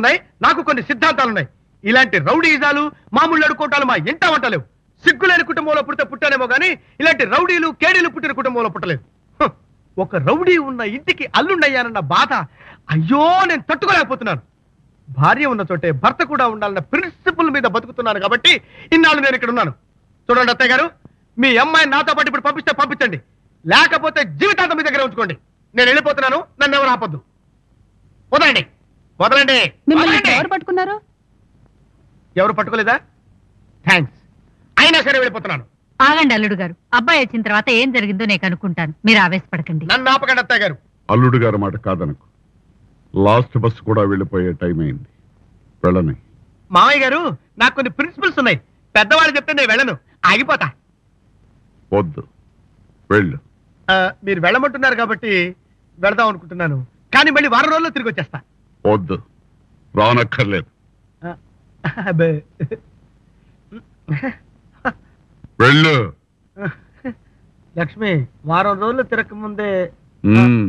ఉన్నాయి నాకు కొన్ని సిద్ధాంతాలు ఉన్నాయి ఇలాంటి రౌడీజాలు మామూలు అడుకోటాలు మా ఇంట వంటలేవు సిగ్గులేని కుటుంబంలో పుడితే పుట్టానేమో గానీ ఇలాంటి రౌడీలు కేడీలు పుట్టిన కుటుంబంలో పుట్టలేదు హ్, ఒక రౌడీ ఉన్న ఇంటికి అల్లుండయ్యానన్న బాధ అయ్యో నేను తట్టుకోలేకపోతున్నాను భార్య ఉన్న చోటే భర్త కూడా ఉండాలన్న ప్రిన్సిపల్ మీద బతుకుతున్నాను కాబట్టి ఇన్నాళ్ళు నేను ఇక్కడ ఉన్నాను చూడండి అత్తయ్య గారు మీ అమ్మాయిని నాతో పాటు ఇప్పుడు పంపిస్తే పంపించండి లేకపోతే జీవితాంతం మీ దగ్గర ఉంచుకోండి నేను వెళ్ళిపోతున్నాను నన్ను ఎవరు ఆపొద్దు వదలండి వదలండి మిమ్మల్ని వదలండి. ఎవరు పట్టుకున్నారు ఎవరు పట్టుకోలేదా థ్యాంక్స్ అయినా సరే వెళ్ళిపోతున్నాను ఆగండి అల్లుడు గారు అబ్బాయి వచ్చిన తర్వాత ఏం జరిగిందో నేను కనుక్కుంటాను మీరు ఆవేశపడకండి నన్ను ఆపకండి అత్తయ్య గారు అల్లుడు గారి మాట కాదనకు లాస్ట్ బస్ కూడా వెళ్ళిపోయే టైం అయింది వెళ్ళని మామయ్య గారు నాకు కొన్ని ప్రిన్సిపల్స్ ఉన్నాయి పెద్దవాళ్ళు చెప్తే నేను వెళ్ళను ఆగిపోతా వద్దు వెళ్ళు ఆ, మీరు వెళ్ళమంటున్నారు కాబట్టి వెళదాం అనుకుంటున్నాను కానీ మళ్ళీ వారం రోజుల్లో తిరిగి వచ్చేస్తా వద్దు రానక్కర్లేదు ఆ, అబ్బే. వెళ్ళు లక్ష్మి వారం రోజులు తిరగక ముందే మ్మ్.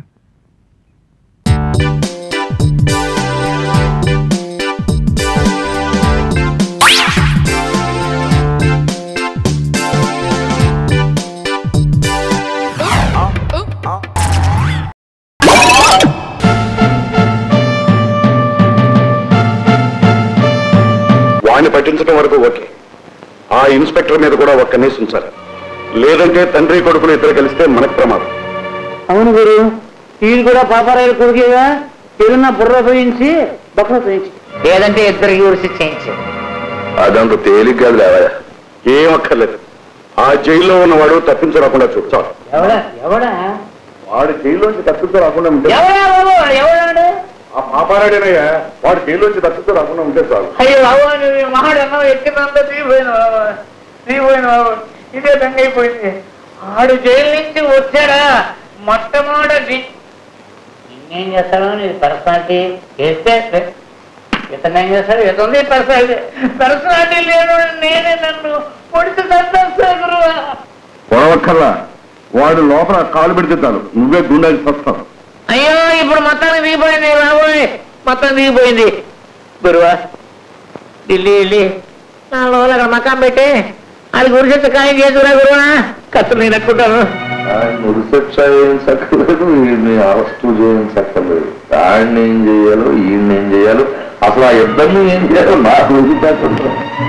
వాడిని పట్టించడం వరకు ఓకే ఆ ఇన్స్పెక్టర్ మీద కూడా ఒక్క కేసు ఉంచాలి లేదంటే తండ్రి కొడుకులు ఇద్దరు కలిస్తే మనకు ప్రమాదం అవును గురు ఈయన కూడా పాపారాయుడు కొడుకేగా ఏదన్నా బుర్ర పోయించి బొక్క పోయించి లేదంటే ఇద్దరికి ఊరిసి చేయించి అదంత తేలిక కాదు లేవా ఏం అక్కర్లేదు ఆ జైల్లో ఉన్నవాడు తప్పించరాకుండా చూడు చాలు ఎవడా ఎవడా వాడు జైల్లోంచి తప్పించరాకుండా ఉంటే ఎవడా బాబు ఎవడాడు ఆ పాపారాడేనయ్యా వాడు జైల్లోంచి తప్పించరాకుండా ఉంటే చాలు అయ్యో బాబు నువ్వు మహాడు అన్నావు ఎక్కినంత తీపోయిన బాబు తీపోయిన బాబు ఇదే దంగ అయిపోయింది ఆడు జైలు నుంచి వచ్చాడా మొట్టమొదటి ఇంకేం చేస్తాడు నీ పర్సనాలిటీ చేస్తే ఇతను ఏం చేస్తాడు ఇతను పర్సనాలిటీ పర్సనాలిటీ లేను నేనే నన్ను పొడిచి తప్పేస్తాను గురువా పొడవక్కర్లా వాడు లోపల కాలు పెడితే చాలు నువ్వే గుండెకి వస్తావు అయ్యో ఇప్పుడు మొత్తానికి దిగిపోయింది బాబోయ్ మొత్తం దిగిపోయింది గురువా ఢిల్లీ వెళ్ళి నాలుగు రోజులు అక్కడ మకాం పెట్టి అది గురించి ఖాయం చేసుకురా గురువా కత్తులు నేను ఎక్కుంటాను మురిశిక్ష చేయించక్కర్లేదు వీడిని అరెస్టు చేయించక్కర్లేదు దాన్ని ఏం చేయాలో ఈయన్ని ఏం చేయాలో అసలు ఆ ఇద్దరిని ఏం చేయాలో నాకు వదిలిపెట్టండి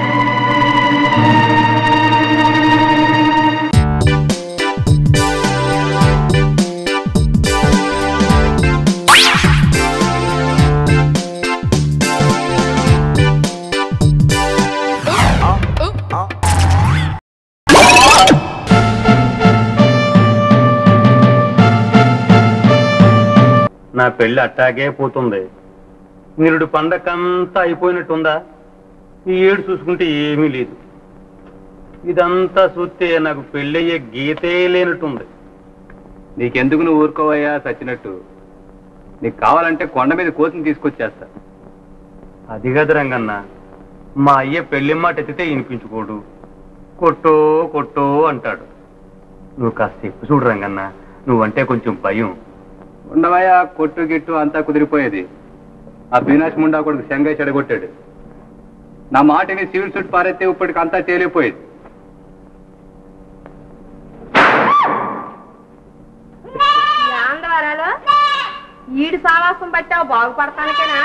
నా పెళ్లి అట్టాగే పోతుంది నిరుడు పండకంతా అయిపోయినట్టుందా ఈ ఏడు చూసుకుంటే ఏమీ లేదు ఇదంతా చూస్తే నాకు పెళ్ళయ్యే గీతే లేనట్టుంది నీకెందుకు నువ్వు ఊరుకోవయ్యా చచ్చినట్టు నీకు కావాలంటే కొండ మీద కోతిని తీసుకొచ్చేస్తా అది కాదు రంగన్న మా అయ్య పెళ్లి మాట ఎత్తితే వినిపించుకోడు కొట్టో కొట్టో అంటాడు నువ్వు కాస్త చెప్పు చూడు రంగన్న నువ్వంటే కొంచెం భయం ఉండవయ్యా కొట్టు గిట్టు అంతా కుదిరిపోయేది ఆ బీనాష్ ముండా కొడుకు శంగయ్య చెడగొట్టాడు నా మాటని సివిల్ సూట్ పారైతే ఇప్పటికి అంతా తేలిపోయేది ఆంధ్రవరాలు ఈడు సావాసం పట్టావు బాగుపడతానికేనా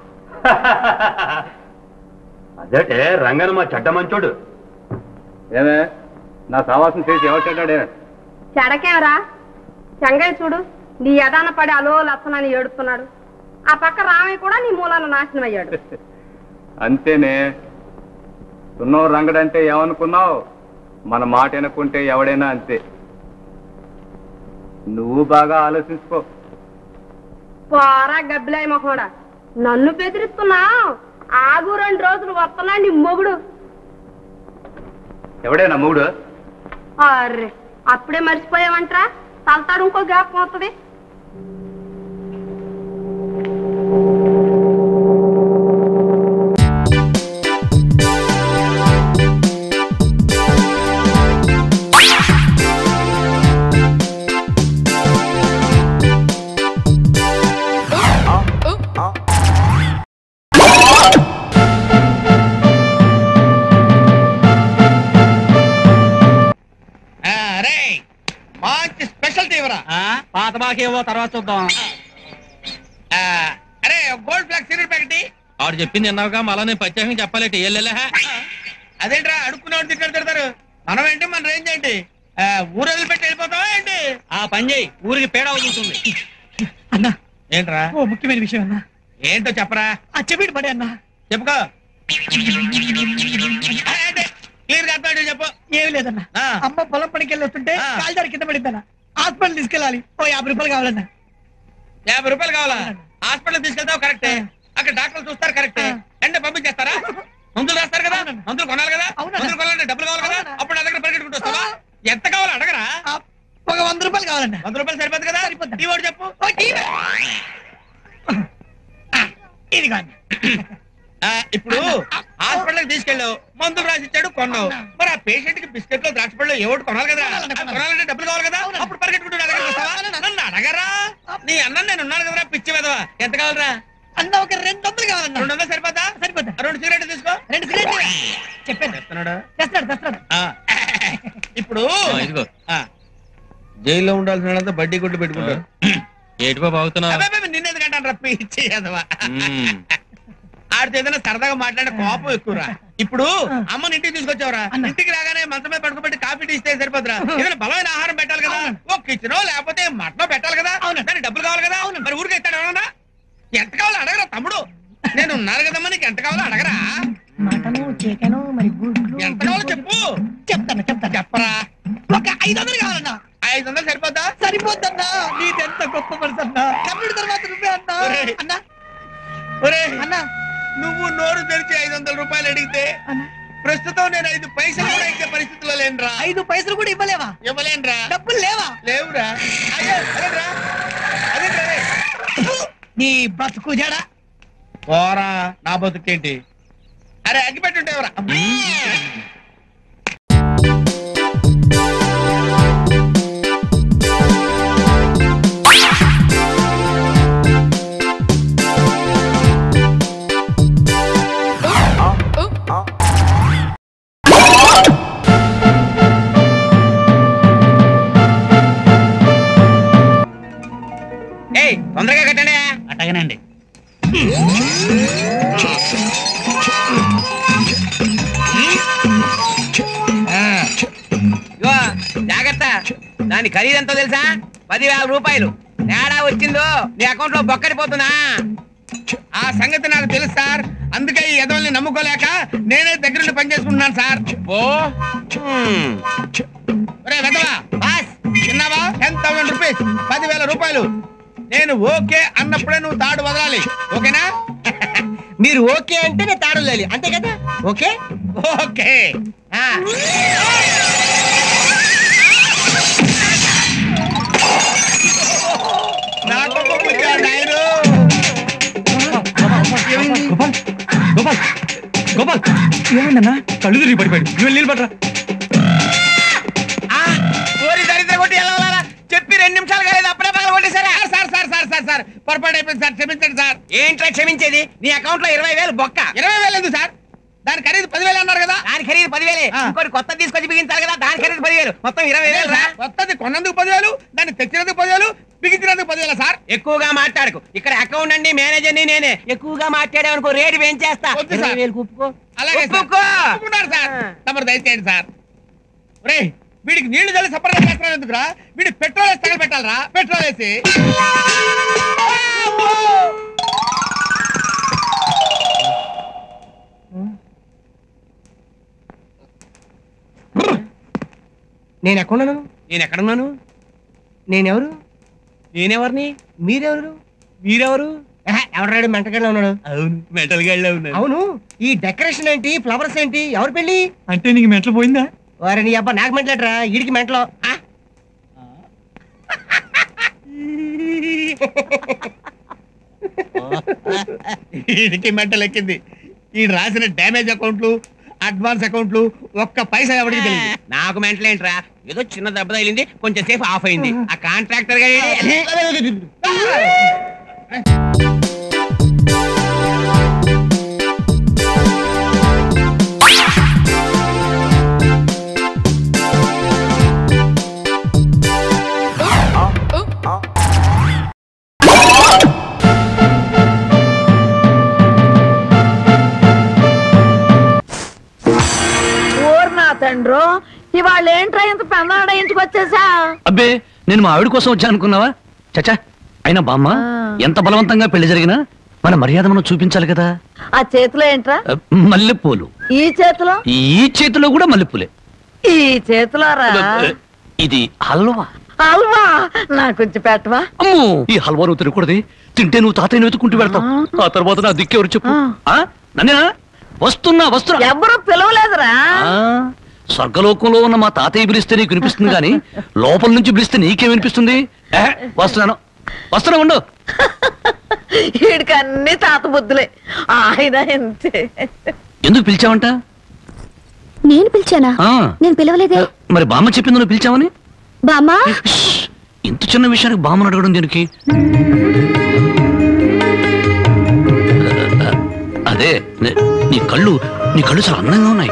అదేటే రంగన్న మా చెడ్డ మంచోడు ఏమే నా సావాసం చేసి ఎవరు చెడ్డాడే చెడకేవరా చెంగయ్య చూడు నీ యదాన పడి అలో లచ్చనని ఏడుస్తున్నాడు ఆ పక్క రామయ్య కూడా నీ మూలాన నాశనం అయ్యాడు అంతేనే సున్నో రంగడంటే ఏమనుకున్నావు మన మాట వినకుంటే ఎవడైనా అంతే నువ్వు బాగా ఆలోచించుకో పోరా గబ్బిలాయి మొహోడా నన్ను బెదిరిస్తున్నావు ఆగు రెండు రోజులు వస్తున్నా నీ మొగుడు ఎవడే నా మూడు అర్రే అప్పుడే మర్చిపోయావంట్రా తలతాడు ఇంకో గ్యాప్ పోతుంది మాకేవో తర్వాత చూద్దాం ఆ, అరే గోల్డ్ ఫ్లాగ్ సిగరెట్ ప్యాకెట్ ఇయ్యి. ఆడు చెప్పింది విన్నావుగా మళ్ళా నేను ప్రత్యేకంగా చెప్పాలంటే వెళ్ళలే అదేంట్రా అడుక్కునేవాడు తిట్టాడు తిడతారు మనం ఏంటి మన రేంజ్ ఏంటి ఆ, ఊరు వదిలిపెట్టి వెళ్ళిపోతావా ఏంటి ఆ పని చేయి ఊరికి పేడ వదులుతుంది అన్నా ఏంట్రా ఓ ముఖ్యమైన విషయం అన్నా ఏంటో చెప్పరా ఆ చెవిటి పడే అన్నా చెప్పుకో క్లియర్ గా అర్థం చెప్పు ఏమి లేదన్నా ఆ. అమ్మ పొలం పనికి వెళ్ళి వస్తుంటే ఆ. కాల్దారి కింద పడిందన్న హాస్పిటల్ తీసుకెళ్ళాలి ఓ యాభై రూపాయలు కావాలన్నా యాభై రూపాయలు కావాలా హాస్పిటల్ తీసుకెళ్తావు కరెక్టే అక్కడ డాక్టర్లు చూస్తారు కరెక్టే అంటే పంపించేస్తారా మందులు రాస్తారు కదా అవునన్నా. మందులు కొనాలి కదా అవునన్నా. మందులు కొనాలంటే డబ్బులు కావాలి కదా అవునన్నా. అప్పుడు నా దగ్గర పరిగెట్టుకుంటూ వస్తావా ఎంత కావాలో అడగరా ఆ, ఒక వంద రూపాయలు కావాలన్నా వంద రూపాయలు సరిపోదు కదా సరిపోద్దా? ఈ వాడు చెప్పు ఓ, టీవీ. ఆ, ఇదిగో అన్న ఆ, ఇప్పుడు హాస్పిటల్ తీసుకెళ్ళావు మందులు రాసి ఇచ్చాడు కొన్నావు మరి ఆ పేషెంట్ కి బిస్కెట్లు ద్రాక్ష పళ్ళు ఏవోటి కొనాలి కదా కొనాలన్నా, కొనాలి. కొనాలంటే డబ్బులు కావాలి కదా అవునన్నా. అప్పుడు పరిగెట్టుకుంటూ నా దగ్గరికి వస్తావా నన్ను అడగరా నీ అన్న నేను ఉన్నాను కదరా పిచ్చి వెదవా ఎంత కావాలరా అన్న ఒక రెండు వందలు కావాలన్నా రెండు వందలు సరిపోతా సరిపోతా ఆ రెండు సిగరెట్ తీసుకో రెండు సిగరెట్లు చెప్పాను చెప్తున్నాడు తెస్తాడు తెస్తాడు ఆ, ఇప్పుడు ఇదిగో ఆ, జైల్లో ఉండాల్సిన వాళ్ళంతా బడ్డీ కొట్టు పెట్టుకుంటారు ఏటి బాబు అవుతున్నావు అబ్బబ్బబ్బ, నిన్నెందుకంటాను రా పిచ్చి వెధవా. ఆడితో ఏదైనా సరదాగా మాట్లాడే కోపం ఎక్కువరా ఇప్పుడు అమ్మని ఇంటికి తీసుకొచ్చావురా అన్న. ఇంటికి రాగానే మంచం మీద పడుకోబెట్టి కాఫీ టీ ఇస్తే సరిపోతురా ఏదైనా బలమైన ఆహారం పెట్టాలి కదా ఓ కిచెన్ లేకపోతే మటన్ పెట్టాలి కదా దానికి డబ్బులు కావాలి కదా మరి ఊరికి ఇస్తాడు ఎవరన్నా ఎంత కావాలో అడగరా తమ్ముడు నేను ఉన్నారు కదమ్మా నీకు ఎంత కావాలో అడగరా మటను చికెను మరి గుడ్లు ఎంత కావాలో చెప్పు చెప్తాను చెప్తాను చెప్పరా ఒక ఐదు వందలు కావాలన్నా ఐదు వందలు సరిపోద్దా సరిపోద్దన్నా నీదెంత గొప్ప మనసు అన్నా కమ్ముడు తర్వాత నువ్వే అన్నా ఒరేయ్. అన్నా ఒరే అన్నా నువ్వు నోరు తెరిచి ఐదు వందల రూపాయలు అడిగితే అన్నా ప్రస్తుతం నేను ఐదు పైసలు కూడా ఇచ్చే పరిస్థితిలో లేనురా ఐదు పైసలు కూడా ఇవ్వలేవా ఇవ్వలేనురా డబ్బులు లేవా లేవురా అయ్యో అదేంట్రా అదేంట్రా రే? నీ బతుకు జడా పోరా నా బతుకేంటి అరే అగ్గి పెట్టుంటేవరా ఏయ్ తొందరగా కట్టండి అటగనండి ఇగో జాగ్రత్త దాని ఖరీదు ఎంతో తెలుసా పదివేల రూపాయలు తేడా వచ్చిందో నీ అకౌంట్ లో బొక్కడిపోతున్నా ఆ సంగతి నాకు తెలుసు సార్ అందుకే ఈ ఎదవల్ని నమ్ముకోలేక నేనే దగ్గరుండి పనిచేసుకుంటున్నాను సార్ ఓ ఒరే వెదవా బాస్ చిన్నావా టెన్ థౌసండ్ రూపీస్ పదివేల రూపాయలు నేను ఓకే అన్నప్పుడే నువ్వు తాడు వదలాలి ఓకేనా మీరు ఓకే అంటే నేను తాడు లేలి అంతే కదా ఓకే ఓకే ఆ. నాకు ఒక పుచ్చాడు నాయను. గోపాల్ గోపాల్ గోపాల్ ఏమైందన్నా కళ్ళు తిరిగి పడిపోయాడు నువ్వు నీళ్ళు పడరా ఆ, ఓరి దరిద్ర కొట్టి వెళ్ళాలా చెప్పి రెండు నిమిషాలు కాలేదు అప్పుడే పగల కొట్టేశారా sir sir sir sir sir పొరపాటు అయిపోయింది సార్ క్షమించండి సార్ ఏంట్రా క్షమించేది నీ అకౌంట్ లో ఇరవై వేలు బొక్క ఇరవై వేలు ఎందుకు సార్ దాని ఖరీదు పదివేలు అన్నారు కదా దాని ఖరీదు పదివేలే ఇంకోటి కొత్త తీసుకొచ్చి బిగించాలి కదా దాని ఖరీదు పదివేలు మొత్తం ఇరవై వేలు రా కొత్తది కొన్నందుకు పదివేలు దాన్ని తెచ్చినందుకు పదివేలు బిగించినందుకు పదివేల సార్ ఎక్కువగా మాట్లాడకు ఇక్కడ అకౌంట్ అండి మేనేజర్ ని నేనే ఎక్కువగా మాట్లాడామనుకో రేటు పెంచేస్తా ఇరవై వేలు కుప్పుకో అలాగే ఒప్పుకున్నారు సార్ తమరు దయచేయండి సార్ ఒరేయ్ వీడికి నీళ్లు చల్లి సపరేట్ చేస్తున్నాను ఎందుకురా వీడి పెట్రోల్ వేసి తగలబెట్టాలరా పెట్రోల్ వేసి నేను ఎక్కడున్నాను నేను ఎక్కడున్నాను నేనెవరు నేనెవరిని మీరెవరు మీరెవరు ఎవరాడు మెంటకెళ్ళ ఉన్నాడు అవును మెటల్ గడ్లో ఉన్నాను అవును ఈ డెకరేషన్ ఏంటి ఫ్లవర్స్ ఏంటి ఎవరు పెళ్లి అంటే నీకు మెంటలు పోయిందా వారి నీ అబ్బా నాకు మెంటలేట్రా ఈడికి మెంటలో ఆ? వీడికి మెంటల్ ఎక్కింది ఈ రాసిన డ్యామేజ్ అకౌంట్లు అడ్వాన్స్ అకౌంట్లు ఒక్క పైసా ఎవరికి తెలియదు నాకు మెంటల్ ఏంట్రా ఏదో చిన్న దెబ్బ తగిలింది కొంచెం సేపు ఆఫ్ అయింది ఆ కాంట్రాక్టర్ గా తండ్రు ఇవాళ ఏంట్రా ఇంత పెన్నాడ ఇంటికి వచ్చేసా అబ్బే నేను మా ఆవిడ కోసం వచ్చా అనుకున్నావా చచ్చా అయినా బామ్మ ఎంత బలవంతంగా పెళ్లి జరిగినా మన మర్యాద మనం చూపించాలి కదా ఆ చేతిలో ఏంట్రా అ, మల్లెపూలు ఈ చేతిలో ఈ చేతిలో కూడా మల్లెపూలే ఈ చేతిలో రా అ, ఇది హల్వా అల్వా నాకు కొంచెం పెట్టవా అమ్మో ఈ హల్వా నువ్వు తినకూడదు తింటే నువ్వు తాతయ్యను వెతుకుంటూ పెడతావు ఆ తర్వాత నా దిక్కెవరు చెప్పు ఆ? నన్నేనా వస్తున్నా వస్తున్నా ఎవరు పిలవలేదురా ఆ, స్వర్గలోకంలో ఉన్న మా తాతయ్య పిలిస్తే నీకు వినిపిస్తుంది కానీ లోపల నుంచి పిలిస్తే నీకేం వినిపిస్తుంది ఏ, వస్తున్నాను వస్తున్నా ఉండు వీడికి అన్ని తాత బుద్ధులే ఆయన అంతే ఎందుకు పిలిచావంట నేను పిలిచానా ఆ, నేను పిలవలేదే మరి బామ్మ చెప్పింది నువ్వు పిలిచావని బామ్మా ఇంత చిన్న విషయానికి బామ్మను అడగడం దీనికి అదే నే- నీ కళ్ళు నీ కళ్ళు చాలా అందంగా ఉన్నాయి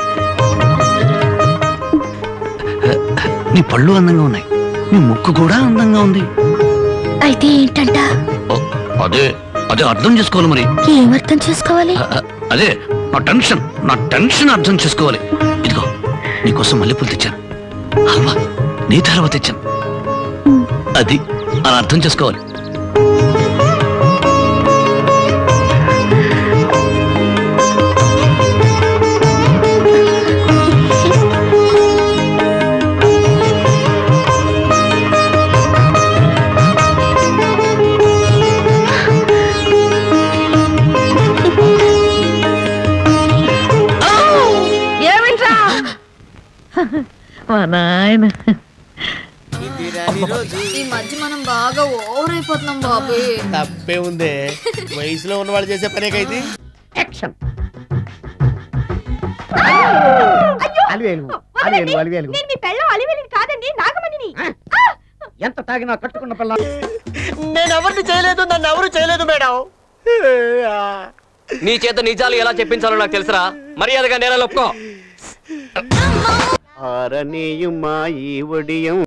నీ పళ్ళు అందంగా ఉన్నాయి నీ ముక్కు కూడా అందంగా ఉంది అయితే ఏంటంట ఓ, అదే అదే అర్థం చేసుకోవాలి మరి ఏమర్థం చేసుకోవాలి అ- అ- అదే నా టెన్షన్ నా టెన్షన్ అర్థం చేసుకోవాలి ఇదిగో నీకోసం మల్లెపూలు తెచ్చాను హల్వా నీ తర్వాత తెచ్చాను అది అలా అర్థం చేసుకోవాలి ఏమిట్రా మా నాయన ఈ మధ్య మనం బాగా ఓవర్ అయిపోతున్నాం బాబు తప్పే ఉందే వయసులో ఉన్న వాళ్ళు చేసే పనేకైతే యాక్షన్ అలివేలు అలివేలు అలివేలు నేను మీ పెళ్ళం అలివేలిని కాదండి నాగమణిని ఎంత తాగినా కట్టుకున్న పిల్ల నేను ఎవరిని చేయలేదు నన్ను ఎవరు చేయలేదు మేడం నీ చేత నిజాలు ఎలా చెప్పించాలో నాకు తెలుసురా మర్యాదగా నేల ఒప్పుకో ఆరనీయుమా ఈ ఒడియం